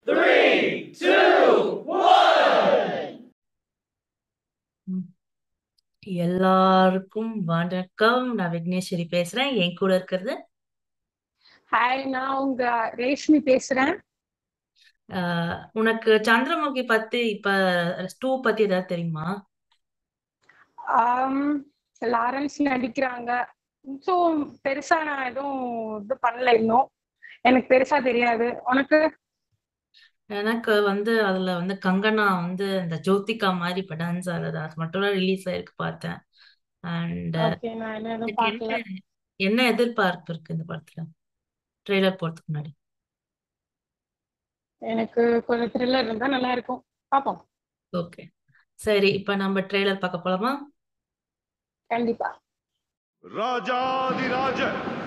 Three, two, one. எல்லாருக்கும் வணக்கம் நான் விக்னேஸ்வரி பேசுறேன் என் கூட இருக்கிறது ஹாய் நான் உங்க ரேஷ்மி பேசுறேன் ஆஹ், உனக்கு சந்திரமுகி பத்தி இப்ப டூ பத்தி ஏதாவது தெரியுமா ஆம், லாரன்ஸ் நடிக்கிறாங்க ஸோ பெருசா நான் எதுவும் இது பண்ணல இன்னும் எனக்கு பெருசா தெரியாது உனக்கு எனக்கு வந்து அதுல வந்து கங்கனா வந்து இந்த ஜோதிகா மாதிரி இப்ப டான்ஸ் ஆடுறது அது மட்டும் தான் ரிலீஸ் ஆயிருக்கு பார்த்தேன் அண்ட் ஓகே நான் என்ன எதுவும் எனக்கு பார்க்கல என்ன என்ன எதிர்பார்ப்பு இருக்கு இந்த படத்துல ட்ரெய்லர் போறதுக்கு முன்னாடி எனக்கு கொஞ்சம் த்ரில்லர் இருந்தா நல்லா இருக்கும் பார்ப்போம் ஓகே சரி இப்ப நம்ம ட்ரெய்லர் பார்க்க போலாமா கண்டிப்பா ராஜாதிராஜ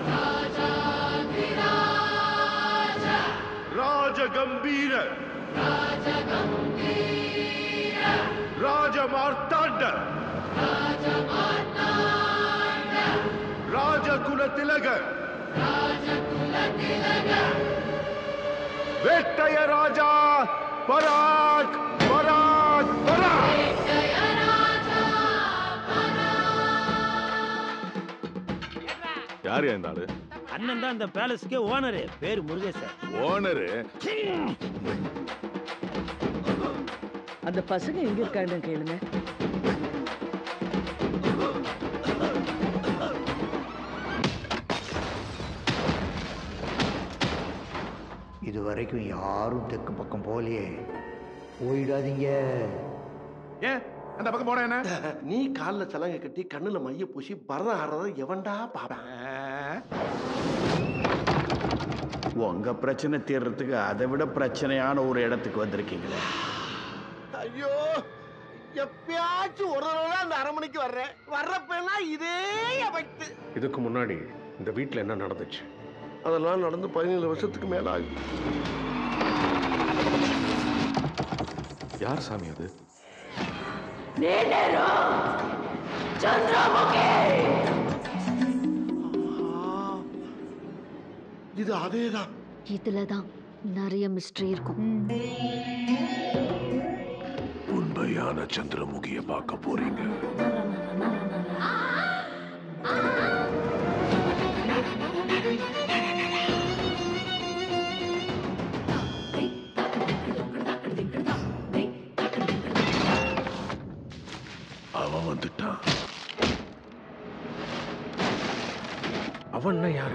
ராஜகம்பீர ராஜமார்த்தாண்ட ராஜகுல திலக வேட்டைய ராஜா பராக் பராக் பராக் யார் இந்த ஆளு அண்ணன் தான் இந்த பேலஸ்க்கே ஓனரு பேரு முருகேசன் ஓனரு அந்த பசங்க எங்க இருக்காங்க கேளுங்க இது வரைக்கும் யாரும் தெற்கு பக்கம் போகலையே போயிடாதீங்க ஏன் அந்த பக்கம் போன என்ன நீ கால்ல சலங்கை கட்டி கண்ணுல மைய பூசி பரதம் ஆடுறத எவன்டா பாப்பேன் உங்க பிரச்சனை தீர்றதுக்கு அதை விட பிரச்சனையான ஒரு இடத்துக்கு வந்திருக்கீங்களே ஐயோ எப்பயாச்சும் ஒரு தடவை அந்த அரண்மனைக்கு வர்றேன் வர்றப்பெல்லாம் இதே எஃபெக்ட் இதுக்கு முன்னாடி இந்த வீட்டில் என்ன நடந்துச்சு அதெல்லாம் நடந்து பதினேழு வருஷத்துக்கு மேல ஆகுது யார் சாமி அது இது அதேதான் இதுல தான் நிறைய மிஸ்ட்ரி இருக்கும் உண்மையான சந்திரமுகிய பார்க்க போறீங்க அவன் வந்துட்டான் அவன்னா யாரு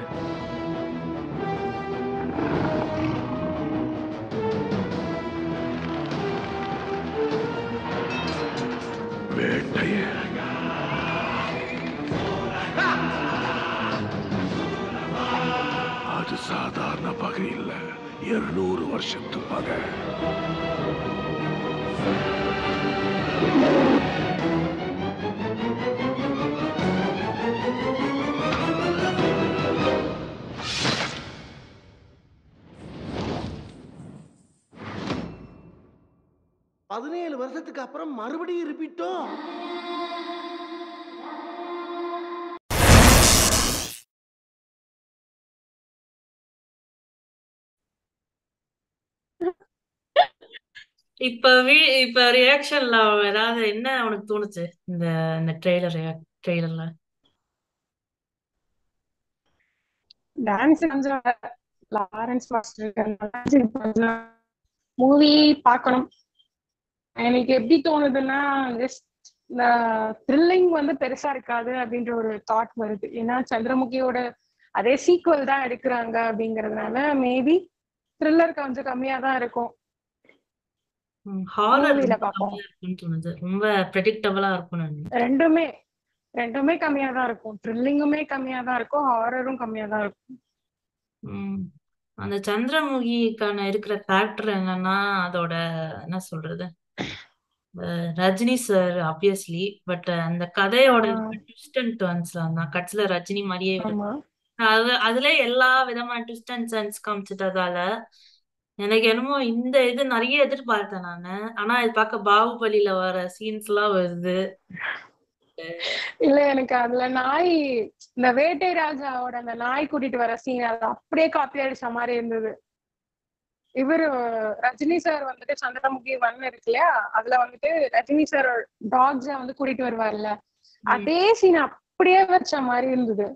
வேட்டைய அது சாதாரண பகை இல்ல இருநூறு வருஷத்து பகை பதினேழு வருஷத்துக்கு அப்புறம் மறுபடியும் ரிப்பீட்டோ இப்ப வீ இப்ப ரியாக்ஷன்ல ஏதாவது என்ன உனக்கு தோணுச்சு இந்த இந்த ட்ரெய்லர் ட்ரெய்லர்ல டான்ஸ் கொஞ்சம் லாரன்ஸ் மாஸ்டர் மூவி பார்க்கணும் எனக்கு எப்படி தோணுதுன்னா ஜஸ்ட் இந்த த்ரில்லிங் வந்து பெருசா இருக்காது அப்படின்ற ஒரு தாட் வருது ஏன்னா சந்திரமுகியோட அதே சீக்குவல் தான் எடுக்கிறாங்க அப்படிங்கறதுனால மேபி த்ரில்லர் கொஞ்சம் கம்மியா தான் இருக்கும் ஹாரர் மூவில பார்ப்போம் இருக்கும்னு தோணுது ரொம்ப ப்ரெடிக்டபிளா இருக்கும்னு நினைக்கிறேன் ரெண்டுமே ரெண்டுமே கம்மியா தான் இருக்கும் த்ரில்லிங்குமே கம்மியா தான் இருக்கும் ஹாரரும் கம்மியா தான் இருக்கும் ம். அந்த சந்திரமுகிக்கான இருக்கிற ஃபேக்டர் என்னன்னா அதோட என்ன சொல்றது அஹ் ரஜினி சார் ஆப்வியஸ்லி பட் அந்த கதையோட ட்விஸ்ட் அண்ட் டர்ன்ஸ்லாம் தான் கடைசியில ரஜினி மாதிரியே இருக்கு ஆமா அது அதுல எல்லா விதமான ட்விஸ்ட் அண்ட் டர்ன்ஸ் காமிச்சிட்டதால எனக்கு என்னமோ இந்த இது நிறைய எதிர்பார்த்தேன் நானு ஆனா இது பார்க்க பாகுபலியில வர சீன்ஸ் எல்லாம் வருது இல்ல எனக்கு அதுல நாய் இந்த வேட்டை ராஜாவோட அந்த நாய் கூட்டிட்டு வர சீன் அது அப்படியே காப்பி அடிச்ச மாதிரி இருந்தது இவரு ரஜினி சார் வந்துட்டு சந்திரமுகி ஒன் இருக்கு இல்லையா அதுல வந்துட்டு ரஜினி சார் டாக்ஸ வந்து கூட்டிட்டு வருவார்ல அதே சீன் அப்படியே வச்ச மாதிரி இருந்தது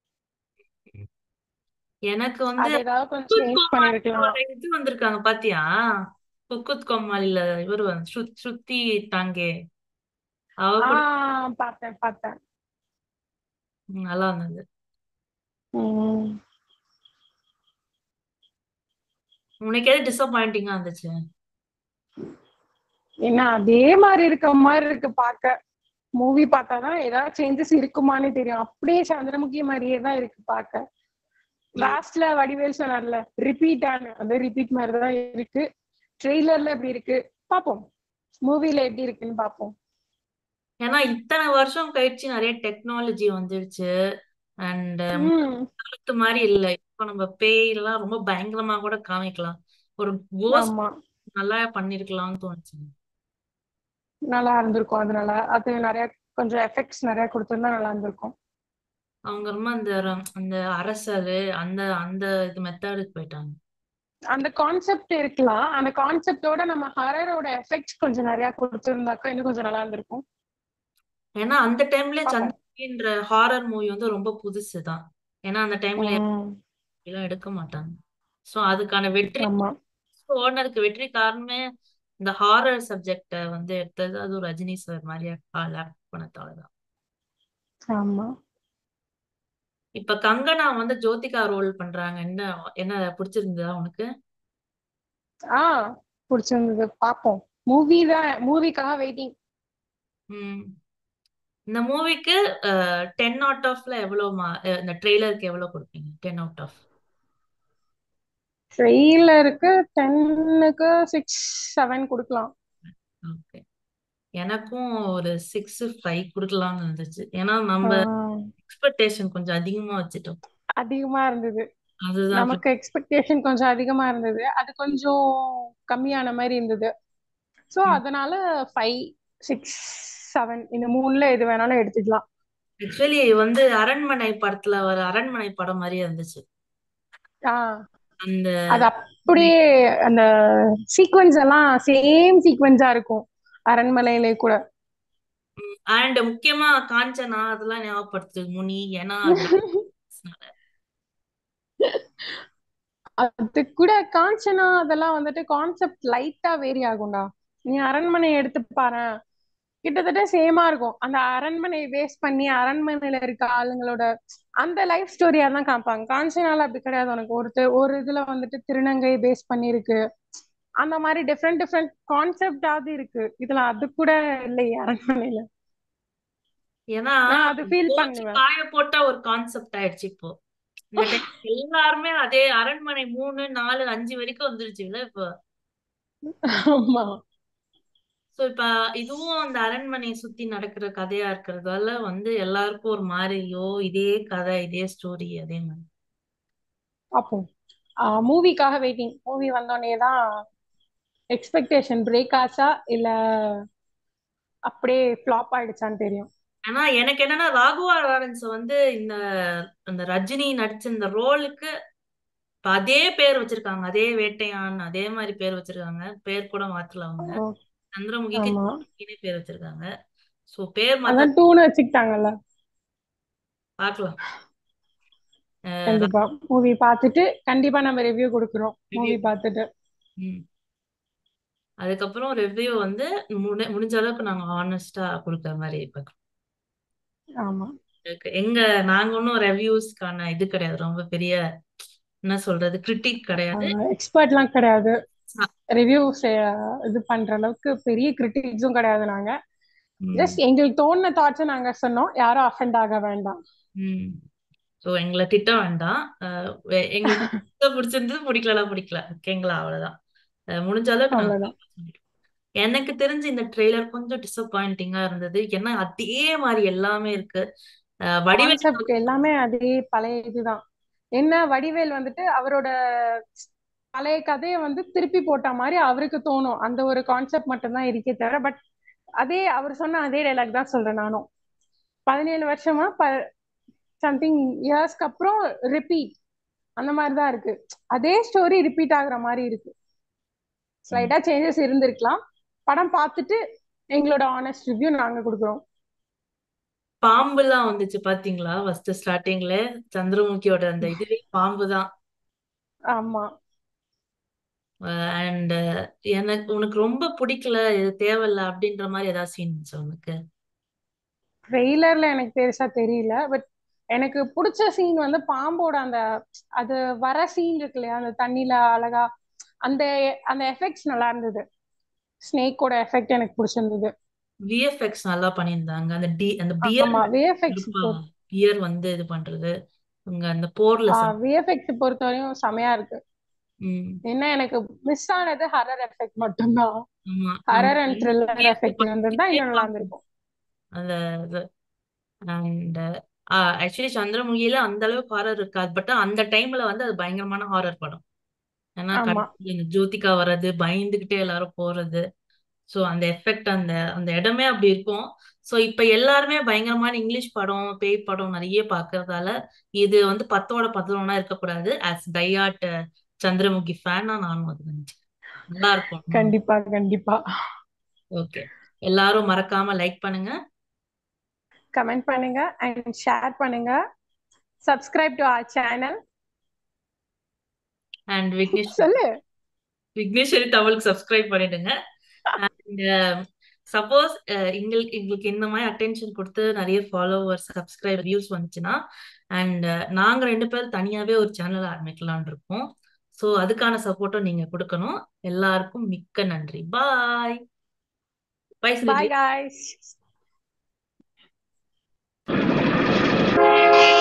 எனக்கு வந்து அது ஏதாவது கொஞ்சம் சேஞ்ச் பண்ணிருக்கலாம் ஒரு இது வந்திருக்காங்க பாத்தியா குக்குத் கோமாளில இவர் வந்து ஸ்ருத்- ஸ்ருதி தாங்கே அவ கூட ஆஹ் பார்த்தேன் பார்த்தேன் ம், நல்லா இருந்தது உம் உனக்கு எது டிசப்பாயிண்டிங்கா இருந்துச்சு என்ன அதே மாதிரி இருக்க மாதிரி இருக்கு பார்க்க மூவி பார்த்தாதான் ஏதாவது சேஞ்சஸ் இருக்குமான்னு தெரியும் அப்படியே சந்திரமுகி மாதிரியே தான் இருக்கு பார்க்க லாஸ்ட்ல வடிவேல் சொன்னார்ல ரிப்பீட் ஆன அந்த ரிப்பீட் மாதிரி தான் இருக்கு ட்ரெய்லர்ல எப்படி இருக்கு பாப்போம் மூவில எப்படி இருக்குன்னு பாப்போம் ஏன்னா இத்தனை வருஷம் கழிச்சு நிறைய டெக்னாலஜி வந்துருச்சு அண்ட் உம் காலத்து மாதிரி இல்ல இப்போ நம்ம பேய் எல்லாம் ரொம்ப பயங்கரமா கூட காமிக்கலாம் ஒரு கோஸ்ட் ஆமா நல்லா பண்ணிருக்கலாம்னு தோணுச்சு நல்லா இருந்திருக்கும் அதனால அது நிறைய கொஞ்சம் எஃபெக்ட்ஸ் நிறைய கொடுத்திருந்தா நல்லா இருந்திருக்கும் அவங்க ரொம்ப அந்த ர- அந்த அரசரு அந்த அந்த இது மெத்தடுக்கு போயிட்டாங்க அந்த கான்செப்ட் இருக்கலாம் அந்த கான்செப்டோட நம்ம ஹரரோட எஃபெக்ட்ஸ் கொஞ்சம் நிறைய கொடுத்திருந்தாக்கா இன்னும் கொஞ்சம் நல்லா இருந்திருக்கும் ஏன்னா அந்த டைம்ல பாப்போம் சந்திரன்ற ஹாரர் மூவி வந்து ரொம்ப புதுசு தான் ஏன்னா அந்த டைம்ல உம் எல்லாம் எடுக்க மாட்டாங்க சோ அதுக்கான வெற்றி ஆமா ஓனருக்கு வெற்றி காரணமே இந்த ஹாரர் சப்ஜெக்ட வந்து எடுத்தது அதுவும் ரஜினி சார் மாதிரியா ஆக்ட் பண்ணதாலதான் ஆமா இப்ப கங்கனா வந்து ஜோதிகா ரோல் பண்றாங்க என்ன என்ன பிடிச்சிருந்ததா உனக்கு ஆ பிடிச்சிருந்தது பாப்போம் மூவி தான் மூவிக்காக வெயிட்டிங் ம் இந்த மூவிக்கு டென் அவுட் ஆஃப்ல எவ்வளவு மா அஹ் இந்த ட்ரெய்லருக்கு எவ்வளவு கொடுப்பீங்க டென் அவுட் ஆஃப் ட்ரெய்லருக்கு டென்னுக்கு சிக்ஸ் செவன் கொடுக்கலாம் ஓகே எனக்கும் ஒரு சிக்ஸ் ஃபைவ் கொடுக்கலாம்னு இருந்துச்சு ஏன்னா நம்ம ஆஹ் எக்ஸ்பெக்டேஷன் கொஞ்சம் அதிகமா வச்சுட்டோம் அதிகமா இருந்தது அதுதான் நமக்கு எக்ஸ்பெக்டேஷன் கொஞ்சம் அதிகமா இருந்தது அது கொஞ்சம் கம்மியான மாதிரி இருந்தது ஸோ ம். அதனால ஃபைவ் சிக்ஸ் செவன் இந்த மூணுல எது வேணாலும் எடுத்துக்கலாம் ஆக்சுவலி வந்து அரண்மனை படத்துல வர அரண்மனை படம் மாதிரியே இருந்துச்சு ஆஹ் அந்த அது அப்படியே அந்த சீக்வன்ஸ் எல்லாம் சேம் சீக்வன்ஸா இருக்கும் அரண்மனையிலே கூட அண்ட் முக்கியமா காஞ்சனா அதெல்லாம் ஞாபகப்படுத்துது முனி ஏன்னா அது அது கூட காஞ்சனா அதெல்லாம் வந்துட்டு கான்செப்ட் லைட்டா வேரி ஆகும்டா நீ அரண்மனை எடுத்து பாரேன் கிட்டத்தட்ட சேமா இருக்கும் அந்த அரண்மனை பேஸ் பண்ணி அரண்மனையில இருக்க ஆளுங்களோட அந்த லைஃப் ஸ்டோரியா தான் காமிப்பாங்க காஞ்சனால அப்படி கிடையாது உனக்கு ஒருத்தர் ஒரு இதுல வந்துட்டு திருநங்கை பேஸ் பண்ணிருக்கு அந்த மாதிரி டிஃப்ரெண்ட் டிஃப்ரெண்ட் கான்செப்டாவது இருக்கு இதுல அது கூட இல்லையே அரண்மனையில ஏன்னா நான் அது ஃபீல் போச்சு பண்ணுவேன் காய போட்ட ஒரு கான்செப்ட் ஆயிடுச்சு இப்போ இந்த time எல்லாருமே அதே அரண்மனை மூணு நாலு அஞ்சு வரைக்கும் வந்துருச்சு இல்ல இப்போ ஆமா சோ இப்ப இதுவும் அந்த அரண்மனையை சுத்தி நடக்கிற கதையா இருக்கிறதால வந்து எல்லாருக்கும் ஒரு மாதிரி ஐயோ இதே கதை இதே ஸ்டோரி அதே மாதிரி அப்போ மூவிக்காக வெயிட்டிங் மூவி வந்தோடனே தான் எக்ஸ்பெக்டேஷன் பிரேக் ஆச்சா இல்ல அப்படியே ஃப்ளாப் ஆயிடுச்சான்னு தெரியும் ஆனா எனக்கு என்னன்னா ராகுவா லாரன்ஸ் வந்து இந்த அந்த ரஜினி நடிச்ச இந்த ரோலுக்கு இப்ப அதே பேர் வச்சிருக்காங்க அதே வேட்டையான் அதே மாதிரி பேர் வச்சிருக்காங்க பேர் கூட மாத்தல அவங்க ஓ, சந்திரமுகிக்கு ஆமா சந்திரமுகினே பேர் வச்சிருக்காங்க சோ பேர் மாத்த அதான் டூன்னு வச்சுக்கிட்டாங்கல்ல பார்க்கலாம் அஹ் கண்டிப்பா மூவி பார்த்துட்டு கண்டிப்பா நம்ம ரிவ்யூ கொடுக்குறோம் review மூவி பார்த்துட்டு ம். அதுக்கப்புறம் ரிவ்யூ வந்து முடி- முடிஞ்ச அளவுக்கு நாங்க ஹானஸ்டா கொடுக்குற மாதிரி பார்க்கலாம் ஆமா இருக்கு. எங்க நாங்க ஒன்றும் ரெவ்யூஸ்க்கான இது கிடையாது ரொம்ப பெரிய என்ன சொல்றது கிரிட்டிக் கிடையாது எக்ஸ்பர்ட்லாம் கிடையாது ச- ரிவ்யூ இது பண்ற அளவுக்கு பெரிய கிரிட்டிக்ஸும் கிடையாது நாங்க ம் ஜஸ்ட் எங்களுக்கு தோணுன தாட்ஸை நாங்க சொன்னோம் யாரும் அஃபெண்ட் ஆக வேண்டாம் ம் ஸோ எங்களை திட்ட வேண்டாம் அஹ் வே- எங்களுக்கு பிடிச்சது பிடிச்சிருந்தது பிடிக்கலலாம் பிடிக்கல ஓகேங்களா அவ்வளவுதான் அஹ் முடிஞ்ச அளவுக்கு நாங்க அவ்வளவுதான் சொல்லிட்டோம். எனக்கு தெரிஞ்சு இந்த ட்ரெய்லர் கொஞ்சம் டிசப்பாயிண்டிங்கா இருந்தது ஏன்னா அதே மாதிரி எல்லாமே இருக்கு அஹ் வடிவேல் கான்செப்ட் எல்லாமே அதே பழைய இதுதான் என்ன வடிவேல் வந்துட்டு அவரோட பழைய கதையை வந்து திருப்பி போட்ட மாதிரி அவருக்கு தோணும் அந்த ஒரு கான்செப்ட் மட்டும்தான் இருக்கே தவிர பட் அதே அவர் சொன்ன அதே டைலாக் தான் சொல்றேன் நானும் பதினேழு வருஷமா ப சம்திங் இயர்ஸ்க்கு அப்புறம் ரிப்பீட் அந்த மாதிரி தான் இருக்கு அதே ஸ்டோரி ரிப்பீட் ஆகுற மாதிரி இருக்கு ஸ்லைட்டா சேஞ்சஸ் இருந்திருக்கலாம் படம் பார்த்துட்டு எங்களோட ஆனஸ்ட் ரிவ்யூ நாங்க கொடுக்குறோம் பாம்புலாம் வந்துச்சு பாத்தீங்களா ஃபர்ஸ்ட் ஸ்டார்டிங்ல சந்திரமுகியோட அந்த இதுவே பாம்பு தான் ஆமா அண்ட் எனக்கு உனக்கு ரொம்ப பிடிக்கல இது தேவையில்ல அப்படின்ற மாதிரி ஏதாவது சீன் இருந்துச்சு உனக்கு ட்ரெய்லர்ல எனக்கு பெருசா தெரியல பட் எனக்கு பிடிச்ச சீன் வந்து பாம்போட அந்த அது வர சீன் இருக்கு இல்லையா அந்த தண்ணியில அழகா அந்த அந்த எஃபெக்ட்ஸ் நல்லா இருந்தது ஸ்னேக்கோட எஃபெக்ட் எனக்கு பிடிச்சிருந்தது விஎஃப்எக்ஸ் நல்லா பண்ணியிருந்தாங்க அந்த டி அந்த பியர் ஆமா விஎஃப்எக்ஸ் பியர் வந்து இது பண்றது உங்க அந்த போர்ல சம் விஎஃப்எக்ஸ் பொறுத்தவரையும் செமையா இருக்கு ம் என்ன எனக்கு மிஸ் ஆனது ஹரர் எஃபெக்ட் மட்டும்தான் ஆமா ஹரர் நம்ம அண்ட் த்ரில்லர் VFX எஃபெக்ட் இருந்திருந்தா இன்னும் நல்லா இருந்திருக்கும் அந்த இது அண்ட் ஆக்சுவலி சந்திரமுகியில அந்த அளவுக்கு ஹாரர் இருக்காது பட் அந்த டைம்ல வந்து அது பயங்கரமான ஹாரர் படம் ஏன்னா ஆமா கடைசியில இந்த ஜோதிகா வர்றது பயந்துகிட்டே எல்லாரும் போறது ஸோ அந்த எஃபெக்ட் அந்த அந்த இடமே அப்படி இருக்கும் ஸோ இப்போ எல்லாருமே பயங்கரமான இங்கிலீஷ் படம் பேய் படம் நிறைய பார்க்கறதால இது வந்து பத்தோட பதினொன்னா இருக்கக்கூடாது ஆஸ் டையாட் சந்திரமுகி ஃபேனா நானும் அது நினைச்சேன் நல்லா இருக்கும் கண்டிப்பா கண்டிப்பா ஓகே எல்லாரும் மறக்காம லைக் பண்ணுங்க கமெண்ட் பண்ணுங்க அண்ட் ஷேர் பண்ணுங்க subscribe to our channel and Vignesh சொல்லு விக்னேஸ்வரி தமிழுக்கு சப்ஸ்கிரைப் பண்ணிடுங்க அண்ட் சப்போஸ் எங்களுக்கு எங்களுக்கு இந்த மாதிரி அட்டென்ஷன் கொடுத்து நிறைய ஃபாலோவர்ஸ் சப்ஸ்கிரைப் வியூஸ் வந்துச்சுன்னா அண்ட் நாங்க ரெண்டு பேரும் தனியாவே ஒரு சேனல் ஆரம்பிக்கலாம்னு இருக்கோம் ஸோ அதுக்கான சப்போர்ட்டும் நீங்க கொடுக்கணும் எல்லாருக்கும் மிக்க நன்றி பாய் பாய் பாய் சுருஜி guys